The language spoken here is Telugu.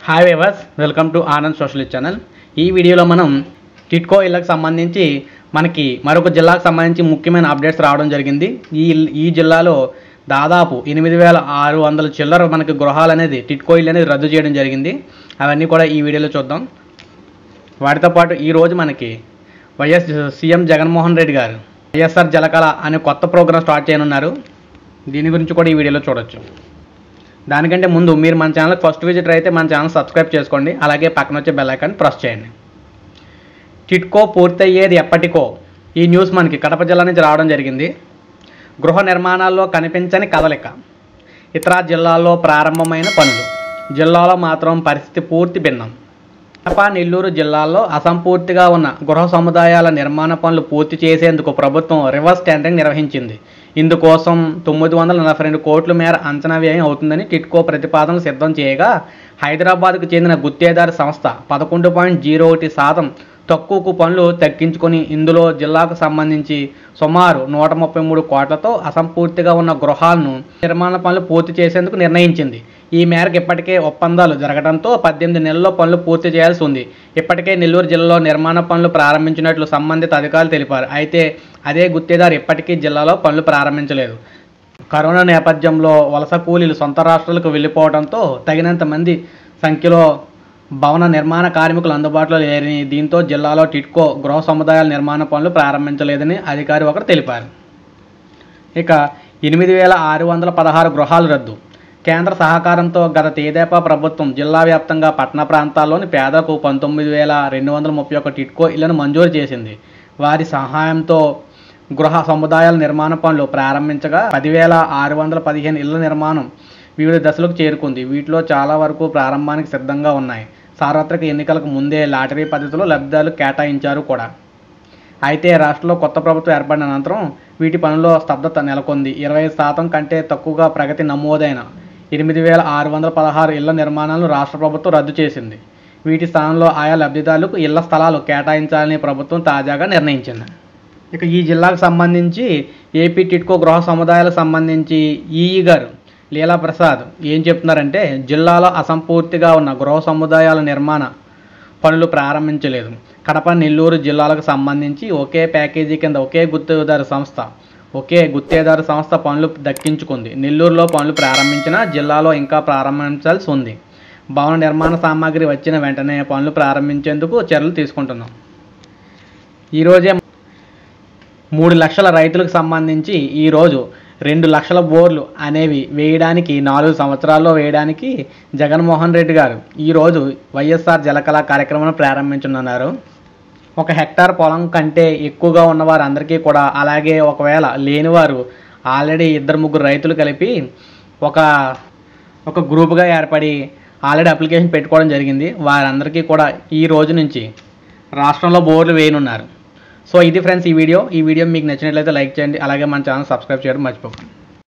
hi viewers welcome to Anand social channel ఈ వీడియోలో మనం టిట్కో ఇళ్ళకి సంబంధించి మనకి మరొక జిల్లాకు సంబంధించి ముఖ్యమైన అప్డేట్స్ రావడం జరిగింది ఈ ఈ జిల్లాలో దాదాపు ఎనిమిది వేల ఆరు వందల చిల్లర మనకి గృహాలు అనేది టిట్కో ఇల్లు అనేది రద్దు చేయడం జరిగింది అవన్నీ కూడా ఈ వీడియోలో చూద్దాం వాటితో పాటు ఈరోజు మనకి వైఎస్ సీఎం జగన్మోహన్ రెడ్డి గారు వైఎస్ఆర్ జలకళ అనే కొత్త ప్రోగ్రాం స్టార్ట్ చేయనున్నారు దీని గురించి కూడా ఈ వీడియోలో చూడొచ్చు దానికంటే ముందు మీరు మన ఛానల్ ఫస్ట్ విజిటర్ అయితే మన ఛానల్ సబ్స్క్రైబ్ చేసుకోండి అలాగే పక్కన వచ్చే బెల్ ఐకాన్ ప్రెస్ చేయండి టిట్కో పూర్తయ్యేది ఎప్పటికో ఈ న్యూస్ మనకి కడప జిల్లా నుంచి రావడం జరిగింది గృహ నిర్మాణాల్లో కనిపించని కదలిక ఇతర జిల్లాల్లో ప్రారంభమైన పనులు జిల్లాలో మాత్రం పరిస్థితి పూర్తి భిన్నం కడప నెల్లూరు జిల్లాల్లో అసంపూర్తిగా ఉన్న గృహ సముదాయాల నిర్మాణ పనులు పూర్తి చేసేందుకు ప్రభుత్వం రివర్స్ టెండరింగ్ నిర్వహించింది ఇందుకోసం తొమ్మిది వందల నలభై రెండు కోట్ల మేర అంచనా వ్యయం అవుతుందని టిట్కో ప్రతిపాదనలు సిద్ధం చేయగా హైదరాబాద్కు చెందిన గుత్తేదారి సంస్థ పదకొండు పాయింట్ జీరో ఒకటి శాతం తక్కువకు పనులు తగ్గించుకొని ఇందులో జిల్లాకు సంబంధించి సుమారు నూట ముప్పై మూడు కోట్లతో అసంపూర్తిగా ఉన్న గృహాలను నిర్మాణ పనులు పూర్తి చేసేందుకు నిర్ణయించింది ఈ మేరకు ఇప్పటికే ఒప్పందాలు జరగడంతో పద్దెనిమిది నెలల్లో పనులు పూర్తి చేయాల్సి ఉంది ఇప్పటికే నెల్లూరు జిల్లాలో నిర్మాణ పనులు ప్రారంభించినట్లు సంబంధిత అధికారులు తెలిపారు అయితే అదే గుత్తేదారు ఇప్పటికీ జిల్లాలో పనులు ప్రారంభించలేదు కరోనా నేపథ్యంలో వలస కూలీలు సొంత రాష్ట్రాలకు వెళ్ళిపోవడంతో తగినంత మంది సంఖ్యలో భవన నిర్మాణ కార్మికులు అందుబాటులో లేరని దీంతో జిల్లాలో టిట్కో గృహ సముదాయాల నిర్మాణ పనులు ప్రారంభించలేదని అధికారి ఒకరు తెలిపారు ఇక ఎనిమిది వేల ఆరు వందల పదహారు గృహాలు రద్దు కేంద్ర సహకారంతో గత తేదేపా ప్రభుత్వం జిల్లా వ్యాప్తంగా పట్టణ ప్రాంతాల్లోని పేదలకు పంతొమ్మిది వేల రెండు వందల ముప్పై ఒక్క టిట్కో ఇళ్లను మంజూరు చేసింది వారి సహాయంతో గృహ సముదాయాల నిర్మాణ పనులు ప్రారంభించగా పదివేల ఆరు వందల పదిహేను ఇళ్ల నిర్మాణం వివిధ దశలకు చేరుకుంది వీటిలో చాలా వరకు ప్రారంభానికి సిద్ధంగా ఉన్నాయి సార్వత్రిక ఎన్నికలకు ముందే లాటరీ పద్ధతిలో లబ్ధిదారులు కేటాయించారు కూడా అయితే రాష్ట్రంలో కొత్త ప్రభుత్వం ఏర్పడిన అనంతరం వీటి పనుల్లో స్తబ్దత నెలకొంది ఇరవై శాతం కంటే తక్కువగా ప్రగతి నమోదైన ఎనిమిది వేల ఆరు వందల పదహారు ఇళ్ల నిర్మాణాలను రాష్ట్ర ప్రభుత్వం రద్దు చేసింది వీటి స్థానంలో ఆయా లబ్ధిదారులకు ఇళ్ల స్థలాలు కేటాయించాలని ప్రభుత్వం తాజాగా నిర్ణయించింది ఇక ఈ జిల్లాకు సంబంధించి ఏపీ టిట్కో గృహ సముదాయాలకు సంబంధించి ఈఈ గారు లీలా ప్రసాద్ ఏం చెప్తున్నారంటే జిల్లాలో అసంపూర్తిగా ఉన్న గృహ సముదాయాల నిర్మాణ పనులు ప్రారంభించలేదు కడప నెల్లూరు జిల్లాలకు సంబంధించి ఒకే ప్యాకేజీ కింద ఒకే గుత్తేదారు సంస్థ ఒకే గుత్తేదారు సంస్థ పనులు దక్కించుకుంది నెల్లూరులో పనులు ప్రారంభించినా జిల్లాలో ఇంకా ప్రారంభించాల్సి ఉంది భవన నిర్మాణ సామాగ్రి వచ్చిన వెంటనే పనులు ప్రారంభించేందుకు చర్యలు తీసుకుంటున్నాం ఈరోజే మూడు లక్షల రైతులకు సంబంధించి ఈరోజు రెండు లక్షల బోర్లు అనేవి వేయడానికి నాలుగు సంవత్సరాల్లో వేయడానికి జగన్మోహన్ రెడ్డి గారు ఈరోజు వైఎస్ఆర్ జలకళ కార్యక్రమాన్ని ప్రారంభించనున్నారు ఒక హెక్టార్ పొలం కంటే ఎక్కువగా ఉన్న వారందరికీ కూడా అలాగే ఒకవేళ లేనివారు ఆల్రెడీ ఇద్దరు ముగ్గురు రైతులు కలిపి ఒక ఒక గ్రూప్గా ఏర్పడి ఆల్రెడీ అప్లికేషన్ పెట్టుకోవడం జరిగింది వారందరికీ కూడా ఈ రోజు నుంచి రాష్ట్రంలో బోర్లు వేయనున్నారు సో ఇది ఫ్రెండ్స్ ఈ వీడియో ఈ వీడియో మీకు నచ్చినట్లయితే లైక్ చేయండి అలాగే మన ఛానల్ సబ్స్క్రైబ్ చేయడం మర్చిపోకండి